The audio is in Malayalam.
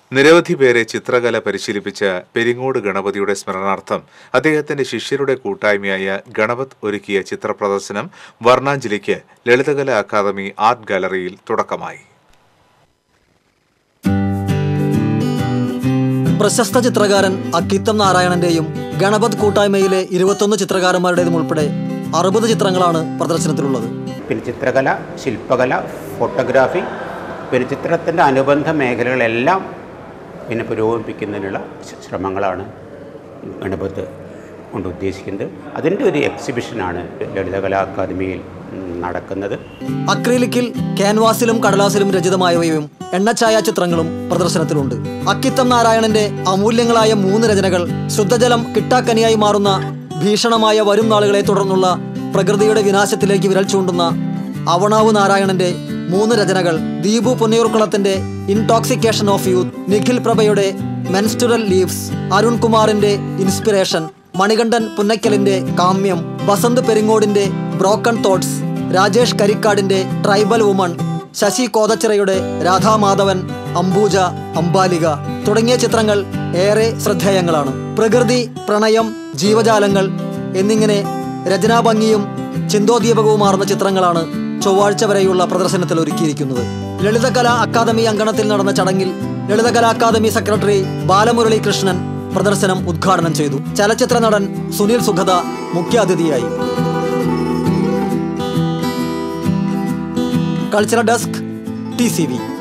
നിരവധി പേരെ ചിത്രകല പരിശീലിപ്പിച്ച പെരിങ്ങോട് ഗണപതിയുടെ സ്മരണാർത്ഥം അദ്ദേഹത്തിന്റെ ശിഷ്യരുടെ കൂട്ടായ്മയായ ഗണപത് ഒരുക്കിയ ചിത്രപ്രദർശനം വർണ്ണാഞ്ജലിക്ക് ലളിതകല അക്കാദമി ആർട്ട് ഗാലറിയിൽ തുടക്കമായി പ്രശസ്ത ചിത്രകാരൻ അക്കിത്തം നാരായണന്റെയും ഗണപത് കൂട്ടായ്മയിലെ ഇരുപത്തൊന്ന് ചിത്രകാരന്മാരുടേതും ഉൾപ്പെടെ അറുപത് ചിത്രങ്ങളാണ് പ്രദർശനത്തിലുള്ളത് പിന്നെ ചിത്രകല ശില്പകല ഫോട്ടോഗ്രാഫി പിന്നെ ചിത്രത്തിൻ്റെ അനുബന്ധ മേഖലകളെല്ലാം പിന്നെ പുരോഗമിപ്പിക്കുന്നതിനുള്ള ശ- ശ്രമങ്ങളാണ് ഗണപത്ത് കൊണ്ട് ഉദ്ദേശിക്കുന്നത് അതിൻ്റെ ഒരു എക്സിബിഷനാണ് ലളിതകലാ അക്കാദമിയിൽ ഉം, നടക്കുന്നത് അക്രിലിക്കിൽ ക്യാൻവാസിലും കടലാസിലും രചിതമായവയും എണ്ണഛായാ ചിത്രങ്ങളും പ്രദർശനത്തിലുണ്ട് അക്കിത്തം നാരായണന്റെ അമൂല്യങ്ങളായ മൂന്ന് രചനകൾ ശുദ്ധജലം കിട്ടാക്കനിയായി മാറുന്ന ഭീഷണമായ വരും നാളുകളെ തുടർന്നുള്ള പ്രകൃതിയുടെ വിനാശത്തിലേക്ക് വിരൽ ചൂണ്ടുന്ന അവണാവ് നാരായണന്റെ മൂന്ന് രചനകൾ ദീപു പൊന്നിയൂർക്കുളത്തിന്റെ ഇൻടോക്സിക്കേഷൻ ഓഫ് യൂത്ത് നിഖിൽ പ്രഭയുടെ മെൻസ്റ്റുറൽ ലീവ്സ് അരുൺ കുമാറിന്റെ ഇൻസ്പിറേഷൻ മണികണ്ഠൻ പുന്നയ്ക്കലിന്റെ കാമ്യം വസന്ത് പെരിങ്ങോടിന്റെ ബ്രോക്കൺ തോട്ട്സ് രാജേഷ് കരിക്കാടിന്റെ ട്രൈബൽ വുമൺ ശശി കോതച്ചിറയുടെ രാധാമാധവൻ അംബൂജ അംബാലിക തുടങ്ങിയ ചിത്രങ്ങൾ ഏറെ ശ്രദ്ധേയങ്ങളാണ് പ്രകൃതി പ്രണയം ജീവജാലങ്ങൾ എന്നിങ്ങനെ രചനാഭംഗിയും ചിന്തോദ്ദീപകവുമാർന്ന ചിത്രങ്ങളാണ് ചൊവ്വാഴ്ച വരെയുള്ള പ്രദർശനത്തിൽ ഒരുക്കിയിരിക്കുന്നത് ലളിതകലാ അക്കാദമി അങ്കണത്തിൽ നടന്ന ചടങ്ങിൽ ലളിതകലാ അക്കാദമി സെക്രട്ടറി ബാലമുരളി കൃഷ്ണൻ പ്രദർശനം ഉദ്ഘാടനം ചെയ്തു ചലച്ചിത്ര നടൻ സുനിൽ സുഗത മുഖ്യാതിഥിയായി cultural desk T C V